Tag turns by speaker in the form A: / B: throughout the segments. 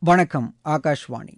A: வணக்கம் ஆகாஷ்வாணி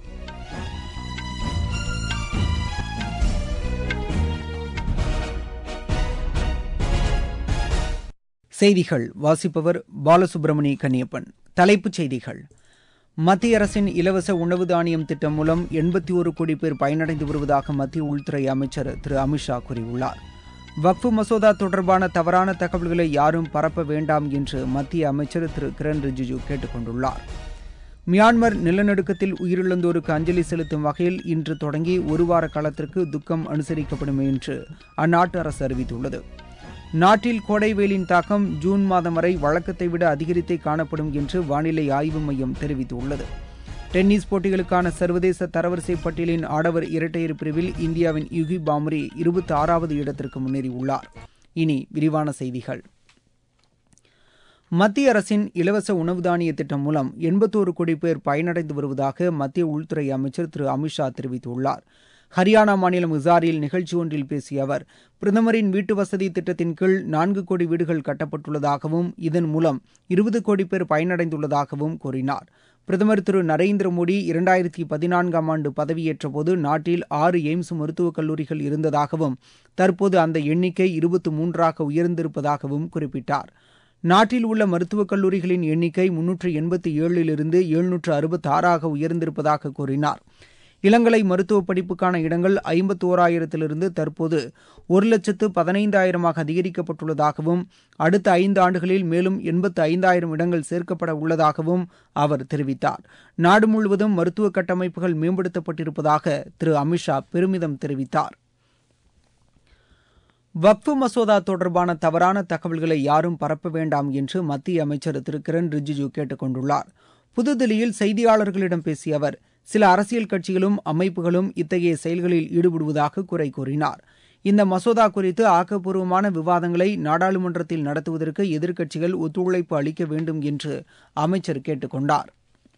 A: செய்திகள் வாசிப்பவர் பாலசுப்ரமணி கன்னியப்பன் தலைப்புச் செய்திகள் மத்திய அரசின் இலவச உணவு தானியம் திட்டம் மூலம் எண்பத்தி ஒரு கோடி பேர் பயனடைந்து வருவதாக மத்திய உள்துறை அமைச்சர் திரு அமித்ஷா கூறியுள்ளார் வக்ஃபு மசோதா தொடர்பான தவறான தகவல்களை யாரும் பரப்ப வேண்டாம் என்று மத்திய அமைச்சர் திரு கிரண் ரிஜிஜு கேட்டுக் கொண்டுள்ளார் மியான்மர் நிலநடுக்கத்தில் உயிரிழந்தோருக்கு அஞ்சலி செலுத்தும் வகையில் இன்று தொடங்கி ஒருவார காலத்திற்கு துக்கம் அனுசரிக்கப்படும் என்று அந்நாட்டு அரசு அறிவித்துள்ளது நாட்டில் கோடை வெயிலின் தாக்கம் ஜூன் மாதம் வரை வழக்கத்தை விட அதிகரித்தே காணப்படும் என்று வானிலை ஆய்வு மையம் தெரிவித்துள்ளது டென்னிஸ் போட்டிகளுக்கான சர்வதேச தரவரிசை பட்டியலின் ஆடவர் இரட்டையர் பிரிவில் இந்தியாவின் யுகி பாம்ரி இருபத்தி ஆறாவது இடத்திற்கு முன்னேறியுள்ளார் இனி விரிவான செய்திகள் மத்திய அரசின் இலவச உணவு தானிய திட்டம் மூலம் எண்பத்தோரு கோடி பேர் பயனடைந்து வருவதாக மத்திய உள்துறை அமைச்சர் திரு அமித்ஷா தெரிவித்துள்ளார் ஹரியானா மாநிலம் இசாரில் நிகழ்ச்சி ஒன்றில் பேசிய அவர் பிரதமரின் வீட்டு வசதி திட்டத்தின் கீழ் நான்கு கோடி வீடுகள் கட்டப்பட்டுள்ளதாகவும் இதன் மூலம் இருபது கோடி பேர் பயனடைந்துள்ளதாகவும் கூறினார் பிரதமர் திரு நரேந்திர மோடி இரண்டாயிரத்தி பதினான்காம் ஆண்டு பதவியேற்றபோது நாட்டில் ஆறு எய்ம்ஸ் மருத்துவக் கல்லூரிகள் இருந்ததாகவும் தற்போது அந்த எண்ணிக்கை இருபத்தி மூன்றாக உயர்ந்திருப்பதாகவும் குறிப்பிட்டார் நாட்டில் உள்ள மருத்துவக் கல்லூரிகளின் எண்ணிக்கை முன்னூற்று எண்பத்தி ஏழிலிருந்து எழுநூற்று அறுபத்தி ஆறாக உயர்ந்திருப்பதாக கூறினார் இளங்கலை மருத்துவ படிப்புக்கான இடங்கள் ஐம்பத்தோராயிரத்திலிருந்து தற்போது ஒரு லட்சத்து பதினைந்தாயிரமாக அதிகரிக்கப்பட்டுள்ளதாகவும் அடுத்த ஐந்து ஆண்டுகளில் மேலும் எண்பத்து ஐந்தாயிரம் இடங்கள் சேர்க்கப்பட உள்ளதாகவும் அவர் தெரிவித்தார் நாடு முழுவதும் மருத்துவ கட்டமைப்புகள் மேம்படுத்தப்பட்டிருப்பதாக திரு அமித்ஷா பெருமிதம் தெரிவித்தார் வக்ஃபு மசோதா தொடர்பான தவறான தகவல்களை யாரும் பரப்ப வேண்டாம் என்று மத்திய அமைச்சர் திரு கிரண் ரிஜிஜு கேட்டுக் கொண்டுள்ளார் புதுதில்லியில் செய்தியாளர்களிடம் பேசிய அவர் சில அரசியல் கட்சிகளும் அமைப்புகளும் இத்தகைய செயல்களில் ஈடுபடுவதாக குறை கூறினார் இந்த மசோதா குறித்து ஆக்கப்பூர்வமான விவாதங்களை நாடாளுமன்றத்தில் நடத்துவதற்கு எதிர்க்கட்சிகள் ஒத்துழைப்பு அளிக்க வேண்டும் என்று அமைச்சர் கேட்டுக் கொண்டார்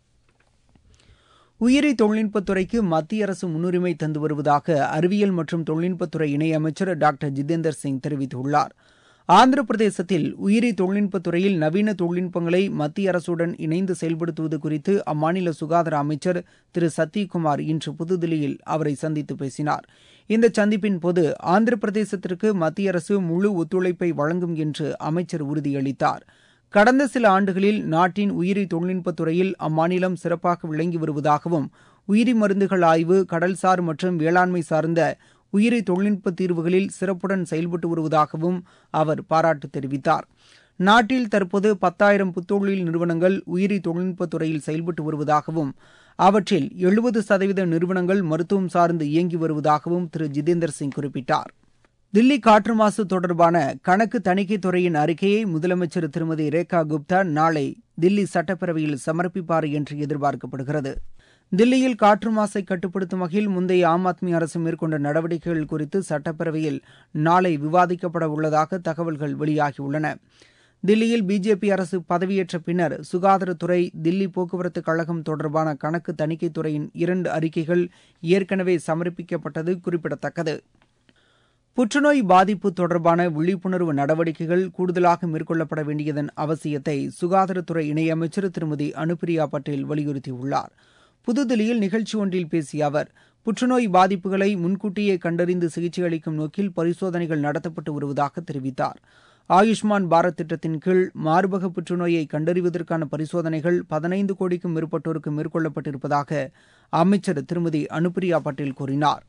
A: உயிரி தொழில்நுட்பத்துறைக்கு மத்திய அரசு முன்னுரிமை தந்து வருவதாக அறிவியல் மற்றும் தொழில்நுட்பத்துறை இணையமைச்சர் டாக்டர் ஜிதேந்தர் சிங் தெரிவித்துள்ளார் ஆந்திர பிரதேசத்தில் உயிரி தொழில்நுட்பத்துறையில் நவீன தொழில்நுட்பங்களை மத்திய அரசுடன் இணைந்து செயல்படுத்துவது குறித்து அம்மாநில சுகாதார அமைச்சர் திரு சத்யகுமார் இன்று புதுதில்லியில் அவரை சந்தித்து பேசினார் இந்த சந்திப்பின் போது ஆந்திர பிரதேசத்திற்கு மத்திய அரசு முழு ஒத்துழைப்பை வழங்கும் என்று அமைச்சர் உறுதியளித்தார் கடந்த சில ஆண்டுகளில் நாட்டின் உயிரி தொழில்நுட்பத்துறையில் அம்மாநிலம் சிறப்பாக விளங்கி வருவதாகவும் உயிரி மருந்துகள் ஆய்வு கடல்சார் மற்றும் வேளாண்மை சார்ந்த உயிரி தொழில்நுட்ப தீர்வுகளில் சிறப்புடன் செயல்பட்டு வருவதாகவும் அவர் பாராட்டு தெரிவித்தார் நாட்டில் தற்போது பத்தாயிரம் புத்தொழில் நிறுவனங்கள் உயிரி தொழில்நுட்பத் துறையில் செயல்பட்டு வருவதாகவும் அவற்றில் எழுபது சதவீத நிறுவனங்கள் மருத்துவம் சார்ந்து இயங்கி வருவதாகவும் திரு ஜிதேந்தர் சிங் குறிப்பிட்டார் தில்லி காற்று மாசு தொடர்பான கணக்கு தணிக்கைத் துறையின் அறிக்கையை முதலமைச்சர் திருமதி ரேகா குப்தா நாளை தில்லி சட்டப்பேரவையில் சமர்ப்பிப்பார் என்று எதிர்பார்க்கப்படுகிறது தில்லியில் காற்று மாசை கட்டுப்படுத்தும் வகையில் முந்தைய ஆம் ஆத்மி அரசு மேற்கொண்ட நடவடிக்கைகள் குறித்து சட்டப்பேரவையில் நாளை விவாதிக்கப்பட உள்ளதாக தகவல்கள் வெளியாகியுள்ளன தில்லியில் பிஜேபி அரசு பதவியேற்ற பின்னர் சுகாதாரத்துறை தில்லி போக்குவரத்து கழகம் தொடர்பான கணக்கு தணிக்கைத் துறையின் இரண்டு அறிக்கைகள் ஏற்கனவே சமர்ப்பிக்கப்பட்டது குறிப்பிடத்தக்கது புற்றுநோய் பாதிப்பு தொடர்பான விழிப்புணர்வு நடவடிக்கைகள் கூடுதலாக மேற்கொள்ளப்பட வேண்டியதன் அவசியத்தை சுகாதாரத்துறை இணையமைச்சர் திருமதி அனுப்பிரியா பட்டேல் வலியுறுத்தியுள்ளார் புதுதில்லியில் நிகழ்ச்சி ஒன்றில் பேசிய அவர் புற்றுநோய் பாதிப்புகளை முன்கூட்டியே கண்டறிந்து சிகிச்சை அளிக்கும் நோக்கில் பரிசோதனைகள் நடத்தப்பட்டு வருவதாக தெரிவித்தார் ஆயுஷ்மான் பாரத் திட்டத்தின் கீழ் மார்பக புற்றுநோயை கண்டறிவதற்கான பரிசோதனைகள் பதினைந்து கோடிக்கும் மேற்பட்டோருக்கு மேற்கொள்ளப்பட்டிருப்பதாக அமைச்சர் திருமதி அனுப்பிரியா பட்டேல் கூறினார்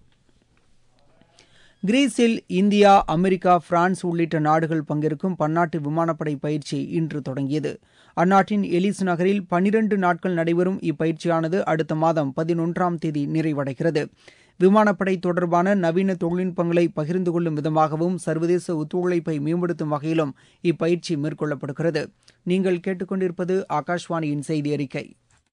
A: கிரீஸில் இந்தியா அமெரிக்கா பிரான்ஸ் உள்ளிட்ட நாடுகள் பங்கேற்கும் பன்னாட்டு விமானப்படை பயிற்சி இன்று தொடங்கியது அந்நாட்டின் எலிஸ் நகரில் பனிரண்டு நாட்கள் நடைபெறும் இப்பயிற்சியானது அடுத்த மாதம் பதினொன்றாம் தேதி நிறைவடைகிறது விமானப்படை தொடர்பான நவீன தொழில்நுட்பங்களை பகிர்ந்து கொள்ளும் விதமாகவும் சர்வதேச ஒத்துழைப்பை மேம்படுத்தும் வகையிலும் இப்பயிற்சி மேற்கொள்ளப்படுகிறது நீங்கள் கேட்டுக்கொண்டிருப்பது ஆகாஷ்வாணியின் செய்தி அறிக்கை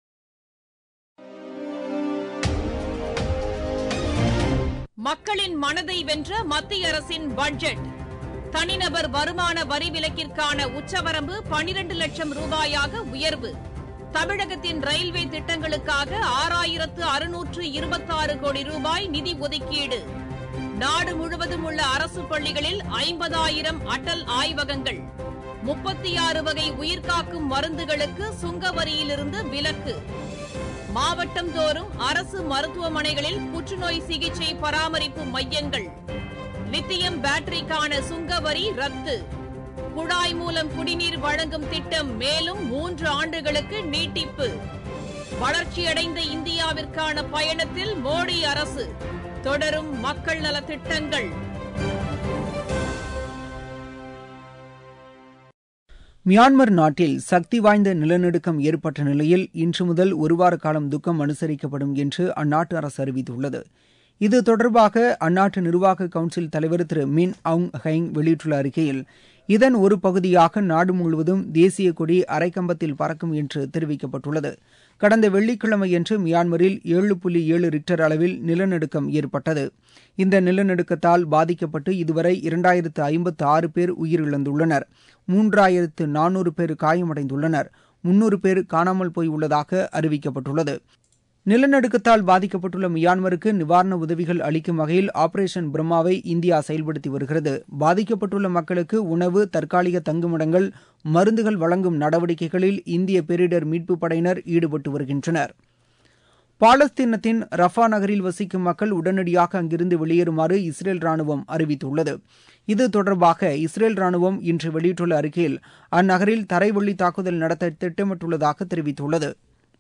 B: மக்களின் மனதை வென்ற மத்திய அரசின் பட்ஜெட் தனிநபர் வருமான வரி விலக்கிற்கான உச்சவரம்பு பனிரண்டு லட்சம் ரூபாயாக உயர்வு தமிழகத்தின் ரயில்வே திட்டங்களுக்காக ஆறாயிரத்து அறுநூற்று இருபத்தாறு கோடி ரூபாய் நிதி ஒதுக்கீடு நாடு முழுவதும் உள்ள அரசு பள்ளிகளில் ஐம்பதாயிரம் அடல் ஆய்வகங்கள் முப்பத்தி ஆறு வகை உயிர்காக்கும் மருந்துகளுக்கு சுங்க வரியிலிருந்து விலக்கு மாவட்டம் தோறும் அரசு மருத்துவமனைகளில் புற்றுநோய் சிகிச்சை பராமரிப்பு மையங்கள் லித்தியம் பேட்டரிக்கான சுங்க வரி ரத்து குழாய் மூலம் குடிநீர் வழங்கும் திட்டம் மேலும் மூன்று ஆண்டுகளுக்கு நீட்டிப்பு வளர்ச்சியடைந்த இந்தியாவிற்கான பயணத்தில் மோடி அரசு தொடரும் மக்கள் நலத் திட்டங்கள்
A: மியான்மர் நாட்டில் சக்தி வாய்ந்த நிலநடுக்கம் ஏற்பட்ட நிலையில் இன்று முதல் ஒருவார காலம் துக்கம் அனுசரிக்கப்படும் என்று அந்நாட்டு அரசு அறிவித்துள்ளது இது தொடர்பாக அந்நாட்டு நிர்வாக கவுன்சில் தலைவர் திரு மின் அவுங் ஹைங் வெளியிட்டுள்ள அறிக்கையில் இதன் ஒரு பகுதியாக நாடு முழுவதும் தேசிய கொடி அரைக்கம்பத்தில் பறக்கும் என்று தெரிவிக்கப்பட்டுள்ளது கடந்த வெள்ளிக்கிழமையன்று மியான்மரில் ஏழு புள்ளி ஏழு ரிக்டர் அளவில் நிலநடுக்கம் ஏற்பட்டது இந்த நிலநடுக்கத்தால் பாதிக்கப்பட்டு இதுவரை இரண்டாயிரத்து ஐம்பத்து ஆறு பேர் உயிரிழந்துள்ளனர் மூன்றாயிரத்து நானூறு பேர் காயமடைந்துள்ளனர் முன்னூறு பேர் காணாமல் போய் உள்ளதாக அறிவிக்கப்பட்டுள்ளது நிலநடுக்கத்தால் பாதிக்கப்பட்டுள்ள மியான்மருக்கு நிவாரண உதவிகள் அளிக்கும் வகையில் ஆபரேஷன் பிரம்மாவை இந்தியா செயல்படுத்தி வருகிறது பாதிக்கப்பட்டுள்ள மக்களுக்கு உணவு தற்காலிக தங்குமிடங்கள் மருந்துகள் வழங்கும் நடவடிக்கைகளில் இந்திய பேரிடர் மீட்புப் படையினர் ஈடுபட்டு வருகின்றனர் பாலஸ்தீனத்தின் ரஃபா நகரில் வசிக்கும் மக்கள் உடனடியாக அங்கிருந்து வெளியேறுமாறு இஸ்ரேல் ராணுவம் அறிவித்துள்ளது இது தொடர்பாக இஸ்ரேல் ராணுவம் இன்று வெளியிட்டுள்ள அறிக்கையில் அந்நகரில் தரைவழி தாக்குதல் நடத்த திட்டமிட்டுள்ளதாக தெரிவித்துள்ளது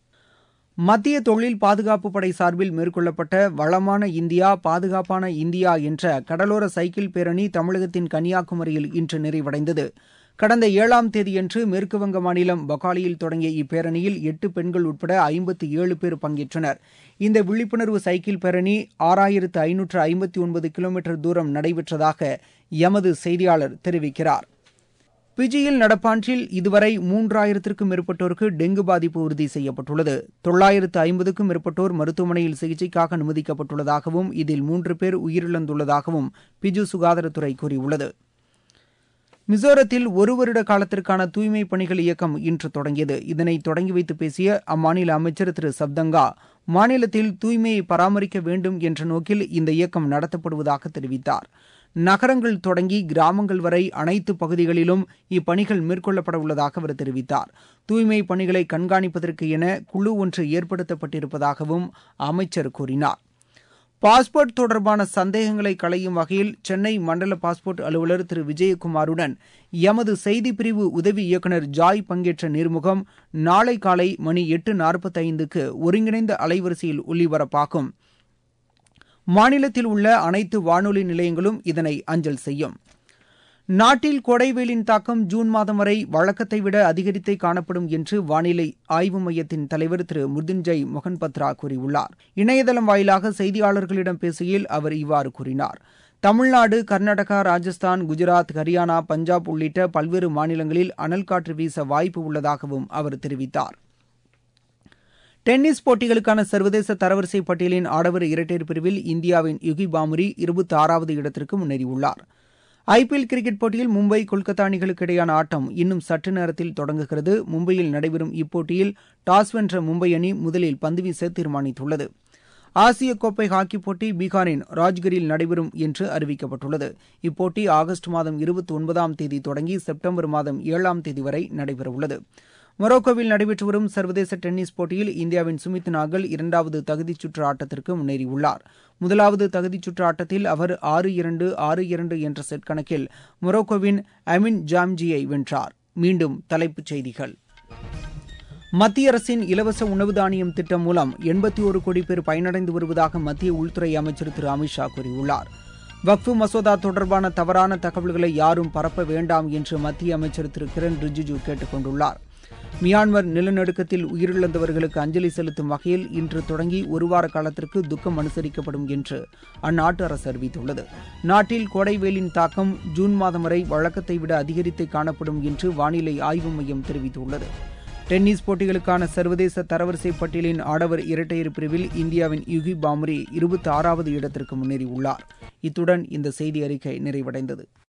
A: மத்திய தொழில் பாதுகாப்பு படை சார்பில் மேற்கொள்ளப்பட்ட வளமான இந்தியா பாதுகாப்பான இந்தியா என்ற கடலோர சைக்கிள் பேரணி தமிழகத்தின் கன்னியாகுமரியில் இன்று நிறைவடைந்தது கடந்த ஏழாம் தேதியன்று மேற்குவங்க மாநிலம் பகாலியில் தொடங்கிய இப்பேரணியில் எட்டு பெண்கள் உட்பட ஐம்பத்தி ஏழு பேர் பங்கேற்றனர் இந்த விழிப்புணர்வு சைக்கிள் பேரணி ஆறாயிரத்து ஐநூற்று ஐம்பத்தி ஒன்பது கிலோமீட்டர் தூரம் நடைபெற்றதாக எமது செய்தியாளர் தெரிவிக்கிறார் பிஜியில் நடப்பாண்டில் இதுவரை மூன்றாயிரத்திற்கும் மேற்பட்டோருக்கு டெங்கு பாதிப்பு உறுதி செய்யப்பட்டுள்ளது தொள்ளாயிரத்து ஐம்பதுக்கும் மேற்பட்டோர் மருத்துவமனையில் சிகிச்சைக்காக அனுமதிக்கப்பட்டுள்ளதாகவும் இதில் மூன்று பேர் உயிரிழந்துள்ளதாகவும் பிஜு சுகாதாரத்துறை கூறியுள்ளது மிசோரத்தில் ஒரு வருட காலத்திற்கான தூய்மை பணிகள் இயக்கம் இன்று தொடங்கியது இதனை தொடங்கி வைத்து பேசிய அம்மாநில அமைச்சர் திரு சப்தங்கா மாநிலத்தில் தூய்மையை பராமரிக்க வேண்டும் என்ற நோக்கில் இந்த இயக்கம் நடத்தப்படுவதாக தெரிவித்தார் நகரங்கள் தொடங்கி கிராமங்கள் வரை அனைத்து பகுதிகளிலும் இப்பணிகள் மேற்கொள்ளப்பட உள்ளதாக அவர் தெரிவித்தார் தூய்மை பணிகளை கண்காணிப்பதற்கு என குழு ஒன்று ஏற்படுத்தப்பட்டிருப்பதாகவும் அமைச்சர் கூறினார் பாஸ்போர்ட் தொடர்பான சந்தேகங்களை களையும் வகையில் சென்னை மண்டல பாஸ்போர்ட் அலுவலர் திரு விஜயகுமாருடன் எமது செய்திப்பிரிவு உதவி இயக்குநர் ஜாய் பங்கேற்ற நேர்முகம் நாளை காலை மணி எட்டு நாற்பத்தைந்துக்கு ஒருங்கிணைந்த அலைவரிசையில் ஒலிபரப்பாகும் மாநிலத்தில் உள்ள அனைத்து வானொலி நிலையங்களும் இதனை அஞ்சல் செய்யும் நாட்டில் கொடைவெயிலின் தாக்கம் ஜூன் மாதம் வரை வழக்கத்தை விட அதிகரித்தே காணப்படும் என்று வானிலை ஆய்வு மையத்தின் தலைவர் திரு முர்துன்ஜய் மொகன் பத்ரா கூறியுள்ளார் இணையதளம் வாயிலாக செய்தியாளர்களிடம் பேசுகையில் அவர் இவ்வாறு கூறினார் தமிழ்நாடு கர்நாடகா ராஜஸ்தான் குஜராத் ஹரியானா பஞ்சாப் உள்ளிட்ட பல்வேறு மாநிலங்களில் அனல் காற்று வீச வாய்ப்பு உள்ளதாகவும் அவர் தெரிவித்தார் டென்னிஸ் போட்டிகளுக்கான சர்வதேச தரவரிசை பட்டியலின் ஆடவர் இரட்டையர் பிரிவில் இந்தியாவின் யுகி பாமுரி இருபத்தி ஆறாவது இடத்திற்கு முன்னேறியுள்ளார் ஐபிஎல் கிரிக்கெட் போட்டியில் மும்பை கொல்கத்தா அணிகளுக்கு இடையான ஆட்டம் இன்னும் சற்று நேரத்தில் தொடங்குகிறது மும்பையில் நடைபெறும் இப்போட்டியில் டாஸ் வென்ற மும்பை அணி முதலில் பந்துவீச தீர்மானித்துள்ளது ஆசிய கோப்பை ஹாக்கி போட்டி பீகாரின் ராஜ்கரில் நடைபெறும் என்று அறிவிக்கப்பட்டுள்ளது இப்போட்டி ஆகஸ்ட் மாதம் இருபத்தி ஒன்பதாம் தேதி தொடங்கி செப்டம்பர் மாதம் ஏழாம் தேதி வரை நடைபெறவுள்ளது மொரோக்கோவில் நடைபெற்று வரும் சர்வதேச டென்னிஸ் போட்டியில் இந்தியாவின் சுமித் நாகல் இரண்டாவது தகுதிச் சுற்று ஆட்டத்திற்கு முன்னேறியுள்ளார் முதலாவது தகுதிச் சுற்று ஆட்டத்தில் அவர் ஆறு இரண்டு ஆறு இரண்டு என்ற செட் கணக்கில் மொரோக்கோவின் அமின் ஜாம்ஜியை வென்றார் மீண்டும் தலைப்புச் செய்திகள் மத்திய அரசின் இலவச உணவு தானியம் திட்டம் மூலம் எண்பத்தி ஒரு கோடி பேர் பயனடைந்து வருவதாக மத்திய உள்துறை அமைச்சர் திரு அமித்ஷா கூறியுள்ளார் வக்ஃபு மசோதா தொடர்பான தவறான தகவல்களை யாரும் பரப்ப வேண்டாம் என்று மத்திய அமைச்சர் திரு கிரண் ரிஜிஜு கேட்டுக் கொண்டுள்ளார் மியான்மர் நிலநடுக்கத்தில் உயிரிழந்தவர்களுக்கு அஞ்சலி செலுத்தும் வகையில் இன்று தொடங்கி ஒருவார காலத்திற்கு துக்கம் அனுசரிக்கப்படும் என்று அந்நாட்டு அரசு அறிவித்துள்ளது நாட்டில் கோடைவேலின் தாக்கம் ஜூன் மாதம் வரை வழக்கத்தை விட அதிகரித்தே காணப்படும் என்று வானிலை ஆய்வு மையம் தெரிவித்துள்ளது டென்னிஸ் போட்டிகளுக்கான சர்வதேச தரவரிசை பட்டியலின் ஆடவர் இரட்டையர் பிரிவில் இந்தியாவின் யுகி பாம்ரி இருபத்தி ஆறாவது இடத்திற்கு முன்னேறியுள்ளார் இத்துடன் இந்த செய்தி அறிக்கை நிறைவடைந்தது